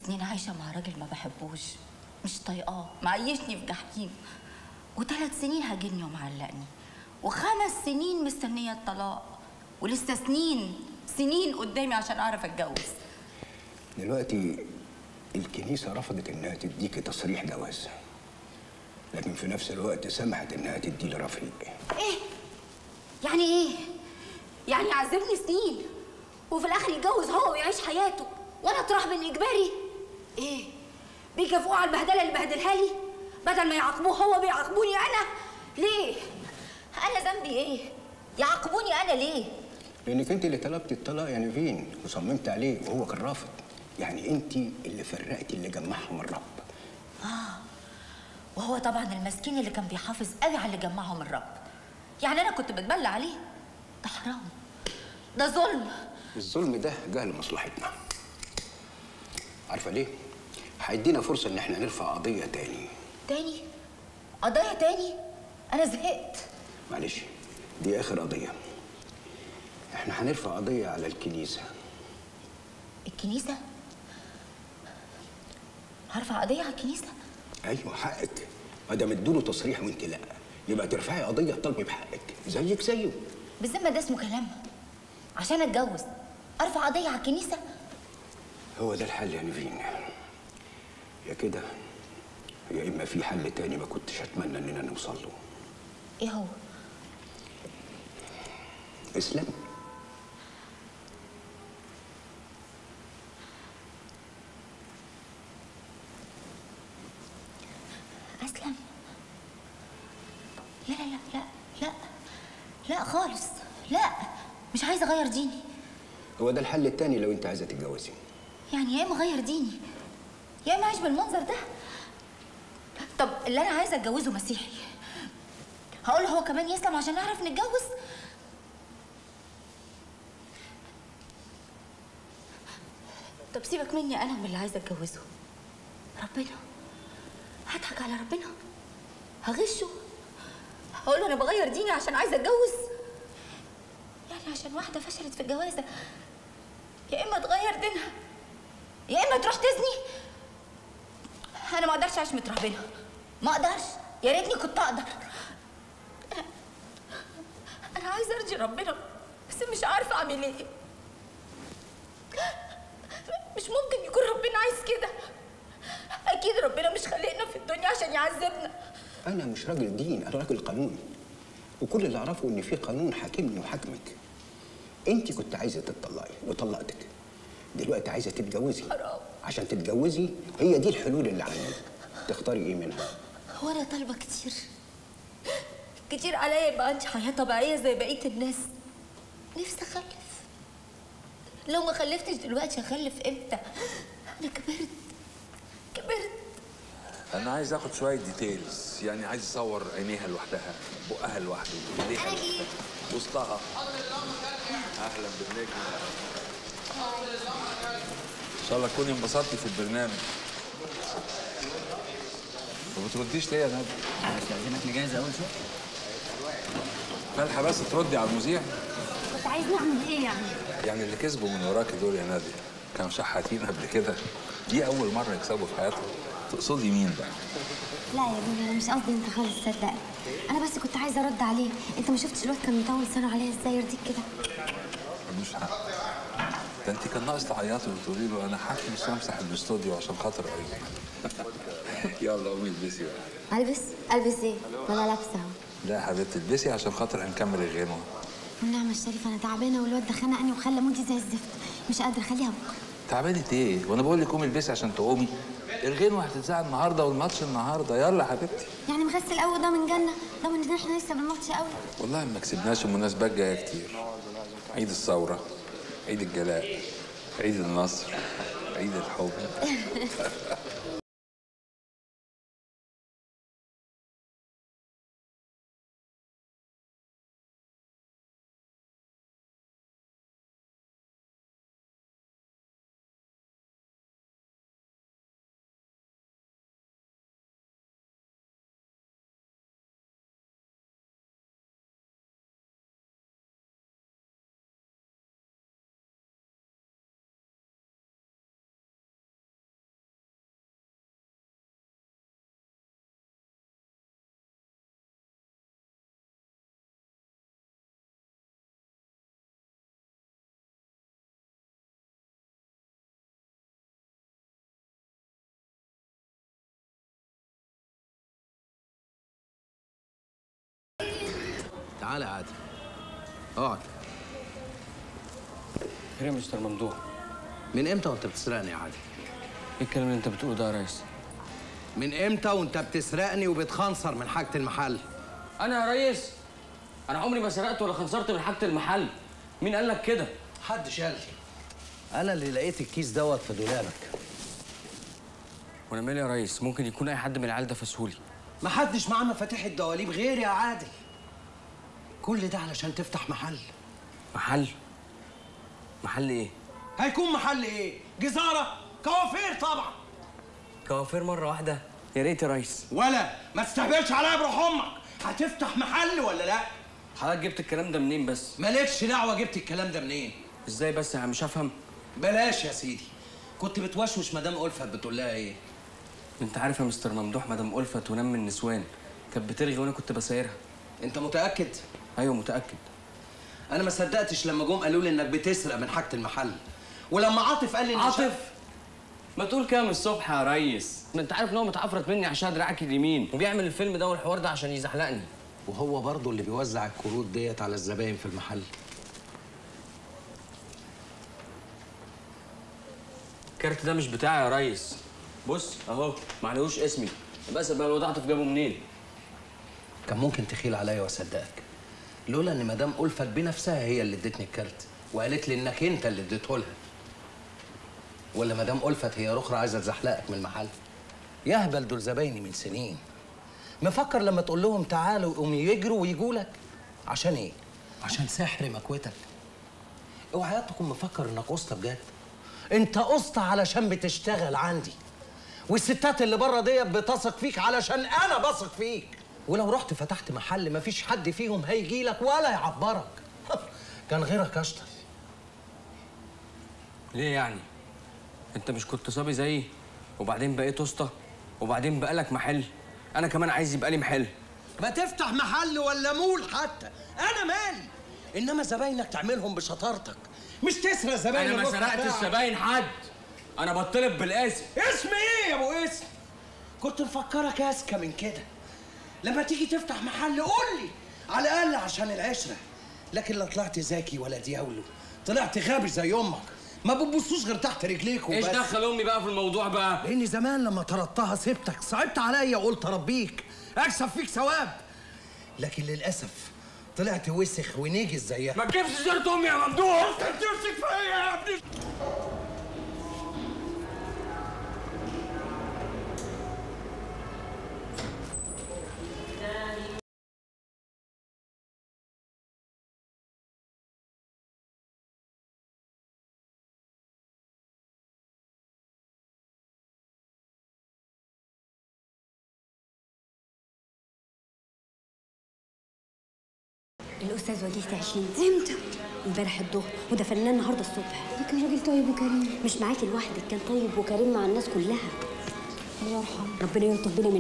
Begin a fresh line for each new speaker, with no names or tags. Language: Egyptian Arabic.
سنين عايشة مع راجل ما بحبوش مش طايقاه معيشني في جحيم وثلاث سنين هاجرني ومعلقني وخمس سنين مستنية الطلاق ولسه سنين سنين قدامي عشان أعرف أتجوز
دلوقتي الكنيسة رفضت إنها تديك تصريح جواز لكن في نفس الوقت سمحت إنها تدي لرفيق
إيه؟ يعني إيه؟ يعني يعذبني سنين وفي الآخر يتجوز هو ويعيش حياته وأنا أطرح من إجباري؟ إيه؟ بيكافئوه على البهدلة اللي بهدلها لي؟ بدل ما يعاقبوه هو بيعاقبوني أنا؟ ليه؟ أنا ذنبي إيه؟ يعاقبوني أنا ليه؟
لأنك أنت اللي طلبت الطلاق يا نيفين وصممت عليه وهو كان رافض يعني أنت اللي فرقتي اللي جمعهم الرب
وهو طبعا المسكين اللي كان بيحافظ قوي على اللي جمعهم الرب يعني انا كنت بتبلى عليه ده حرام ده ظلم
الظلم ده جه لمصلحتنا عارفة ليه؟ هيدينا فرصة إن احنا نرفع قضية تاني
تاني قضايا تاني انا زهقت
معلش دي آخر قضية احنا هنرفع قضية على الكنيسة
الكنيسه هرفع قضيه على الكنيسه
ايوه حقك ما دام ادوله تصريح وانت لا يبقى ترفعي قضيه تطالبي بحقك زيك زيه
بالذمه ده اسمه كلام عشان اتجوز ارفع قضيه على الكنيسه
هو ده الحل يا نيفين يا كده يا اما في حل تاني ما كنتش اتمنى اننا نوصل له
ايه هو
اسلام
اسلم لا لا لا لا لا لا خالص لا مش عايزه اغير ديني
هو ده الحل التاني لو انت عايزه تتجوزي
يعني يا اما اغير ديني يا اما اعيش بالمنظر ده طب اللي انا عايزه اتجوزه مسيحي هقول له هو كمان يسلم عشان نعرف نتجوز طب سيبك مني انا من اللي عايزه اتجوزه ربنا هضحك على ربنا هغشه هقول له انا بغير ديني عشان عايزه اتجوز يعني عشان واحده فشلت في الجوازه يا اما تغير دينها يا اما تروح تزني انا ما اقدرش اعيش مترهبنه ما اقدرش يا ريتني كنت اقدر انا انا عايزه ارضي ربنا بس مش عارفه اعمل ايه مش ممكن يكون ربنا عايز كده اكيد ربنا مش خلقنا في الدنيا عشان يعذبنا
انا مش راجل دين انا راجل قانون وكل اللي اعرفه ان في قانون حاكمني وحاكمك انت كنت عايزه تطلقي وطلقتك دلوقتي عايزه تتجوزي
حرام.
عشان تتجوزي هي دي الحلول اللي عندك تختاري ايه منها
هو انا طالبه كتير كتير عليا يبقى عندي حياه طبيعيه زي بقيه الناس نفسي اخلف لو ما خلفتش دلوقتي هخلف امتى انا كبرت كبرت
انا عايز اخد شويه ديتيلز يعني عايز اصور عينيها لوحدها بقها لوحده ايديها
أنا جيت.
لوحدها، وسطها اهلا بالنجم ان شاء الله تكوني انبسطتي في البرنامج ما بترديش ليه يا نادي؟
استاذنك نجهز اول شيء
مالحه بس تردي على المذيع
كنت عايز نعمل ايه يعني؟
يعني اللي كسبوا من وراكي دول يا نادي كانوا شحاتين قبل كده دي اول مره يكسبوا في حياتهم تقصدي مين بقى؟
لا يا ابني انا مش قصدي انت خالص صدقني انا بس كنت عايزه ارد عليه انت ما شفتش الواد كان مطول لسانه عليا ازاي يرضيك كده
ملوش حق ده انت كان ناقص تعيطي وتقولي له انا حاكي مش همسح الاستوديو عشان خاطر قريب يلا قومي البسي بقى
البس البس ايه ما انا لابسه اهو
لا يا حبيبتي البسي عشان خاطر هنكمل الغنوه
والنعمه الشريفه انا تعبانه والواد ده خنقني وخلى مودي زي الزفت مش قادره خليها بكره
تعبانه ايه وانا بقول لك قومي البسي عشان تقومي الغنوه هتتذاع النهارده والماتش النهارده يلا يا حبيبتي
يعني مغسل قوي ده من جنه ده من ان احنا لسه بالماتش قوي
والله ما كسبناش المناسبات جايه كتير عيد الثوره عيد الجلاء عيد النصر عيد الحب
تعالى يا عادل اقعد
خير يا مستر ممدوح
من امتى وانت بتسرقني يا عادل
ايه الكلام اللي انت بتقوله ده يا ريس
من امتى وانت بتسرقني وبتخنصر من حاجه المحل
انا يا ريس انا عمري ما سرقت ولا خنصرت من حاجه المحل مين قال لك كده
حد شال لي انا اللي لقيت الكيس دوت في دولابك
وانا مالي يا ريس ممكن يكون اي حد من العيال ده فسهولي
ما حدش معاه مفاتيح الدواليب غيري يا عادل كل ده علشان تفتح محل
محل محل ايه
هيكون محل ايه جزاره كوافير طبعا
كوافير مره واحده يا ريت يا ريس
ولا ما تستهبلش عليا بروح امك هتفتح محل ولا لا
حضرتك جبت الكلام ده منين بس
مالكش دعوه جبت الكلام ده منين
ازاي بس انا مش هفهم
بلاش يا سيدي كنت بتوشوش مدام ألفت بتقول لها ايه
انت عارف يا مستر ممدوح مدام ألفت ونام من النسوان كانت بترغي وانا كنت بسايرها
انت متاكد
ايوه متاكد
انا ما صدقتش لما جم قالوا لي انك بتسرق من حاجه المحل ولما عاطف قال لي إن
عاطف
شاف-
ما تقول كده من الصبح يا ريس ما انت عارف ان هو متعفرت مني عشان دراعك اليمين وبيعمل الفيلم ده والحوار ده عشان يزحلقني
وهو برضه اللي بيوزع الكروت ديت على الزباين في المحل
الكارت ده مش بتاعي يا ريس بص اهو معلهوش اسمي بس بقى الواد عاطف جابه منين
كان ممكن تخيل عليا واصدقك لولا ان مدام ألفت بنفسها هي اللي ادتني الكارت وقالت لي انك انت اللي اديته لها ولا مدام ألفت هي اخرى عايزه تزحلقك من المحل يهبل دول زبايني من سنين مفكر لما تقول لهم تعالوا يقوموا يجروا ويجوا لك عشان ايه عشان سحر مكوتك اوعى تكون مفكر انك قسطى بجد انت قسطى علشان بتشتغل عندي والستات اللي بره ديت بتثق فيك علشان انا بثق فيك ولو رحت فتحت محل مفيش حد فيهم هيجي لك ولا يعبرك كان غيرك اشطر
ليه يعني انت مش كنت صبي زيي وبعدين بقيت اسطى وبعدين بقالك محل انا كمان عايز يبقى لي محل
ما تفتح محل ولا مول حتى انا مالي انما زباينك تعملهم بشطارتك مش تسرق زباين
انا ما
الرفقة
سرقتش
بتاعك.
زباين حد انا بطلب بالاسم
اسم ايه يا ابو اسم كنت مفكرك اذكى من كده لما تيجي تفتح محل قول لي على الاقل عشان العشره لكن لا طلعت ذكي ولا دياولو طلعت غبي زي امك ما بتبصوش غير تحت رجليك
ايش
وبس
دخل امي بقى في الموضوع بقى
لاني زمان لما طردتها سبتك صعبت عليا وقلت اربيك اكسب فيك ثواب لكن للاسف طلعت وسخ ونيجي زيها
ما تجيبش سيره امي يا ممدوح
انت بتمسك فيا يا ابني
الاستاذ وديع تعشين
امتى؟
امبارح الظهر وده فنان النهارده الصبح
ده كان راجل طيب وكريم
مش معاكي لوحدك كان طيب وكريم مع الناس كلها
الله يرحمه
ربنا يلطف بينا من